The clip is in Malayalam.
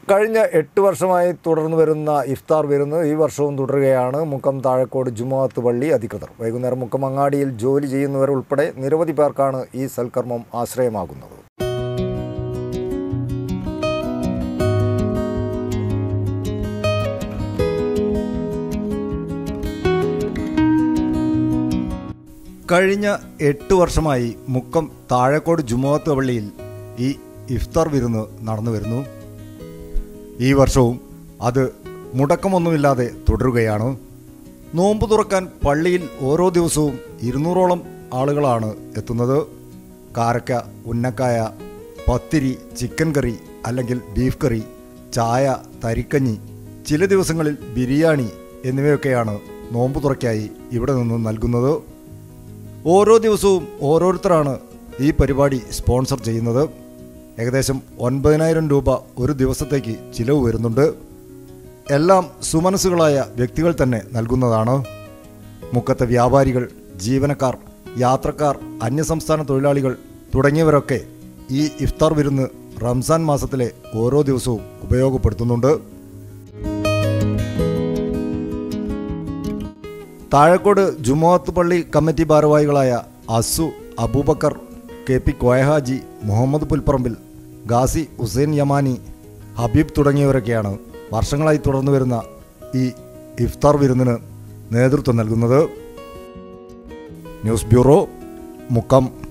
കഴിഞ്ഞ എട്ട് വർഷമായി തുടർന്നു വരുന്ന ഇഫ്താർ വിരുന്ന് ഈ വർഷവും തുടരുകയാണ് മുക്കം താഴക്കോട് ജുമാഅത്ത് പള്ളി അധികൃതർ വൈകുന്നേരം മുക്കം അങ്ങാടിയിൽ ജോലി ചെയ്യുന്നവർ ഉൾപ്പെടെ നിരവധി പേർക്കാണ് ഈ സൽക്കർമ്മം ആശ്രയമാകുന്നത് കഴിഞ്ഞ എട്ട് വർഷമായി മുക്കം താഴക്കോട് ജുമാഅത്ത് പള്ളിയിൽ ഈ ഇഫ്താർ വിരുന്ന് നടന്നു വരുന്നു ഈ വർഷവും അത് മുടക്കമൊന്നുമില്ലാതെ തുടരുകയാണ് നോമ്പ് തുറക്കാൻ പള്ളിയിൽ ഓരോ ദിവസവും ഇരുന്നൂറോളം ആളുകളാണ് എത്തുന്നത് കാരക്ക ഉന്നക്കായ പത്തിരി ചിക്കൻ കറി അല്ലെങ്കിൽ ബീഫ് കറി ചായ തരിക്കഞ്ഞി ചില ദിവസങ്ങളിൽ ബിരിയാണി എന്നിവയൊക്കെയാണ് നോമ്പ് തുറയ്ക്കായി ഇവിടെ നിന്ന് നൽകുന്നത് ഓരോ ദിവസവും ഓരോരുത്തരാണ് ഈ പരിപാടി സ്പോൺസർ ചെയ്യുന്നത് ഏകദേശം ഒൻപതിനായിരം രൂപ ഒരു ദിവസത്തേക്ക് ചിലവ് വരുന്നുണ്ട് എല്ലാം സുമനസ്സുകളായ വ്യക്തികൾ തന്നെ നൽകുന്നതാണ് മുക്കത്തെ വ്യാപാരികൾ ജീവനക്കാർ യാത്രക്കാർ അന്യസംസ്ഥാന തൊഴിലാളികൾ തുടങ്ങിയവരൊക്കെ ഈ ഇഫ്താർ വിരുന്ന് റംസാൻ മാസത്തിലെ ഓരോ ദിവസവും ഉപയോഗപ്പെടുത്തുന്നുണ്ട് താഴക്കോട് ജുമാഅത്ത് പള്ളി കമ്മിറ്റി ഭാരവാഹികളായ അസു അബൂബക്കർ കെ പി കോയഹാജി മുഹമ്മദ് പുൽപ്പറമ്പിൽ ഗാസി ഹുസൈൻ യമാനി ഹബീബ് തുടങ്ങിയവരൊക്കെയാണ് വർഷങ്ങളായി തുടർന്നു വരുന്ന ഈ ഇഫ്താർ വിരുന്നിന് നേതൃത്വം നൽകുന്നത് ന്യൂസ് ബ്യൂറോ മുക്കം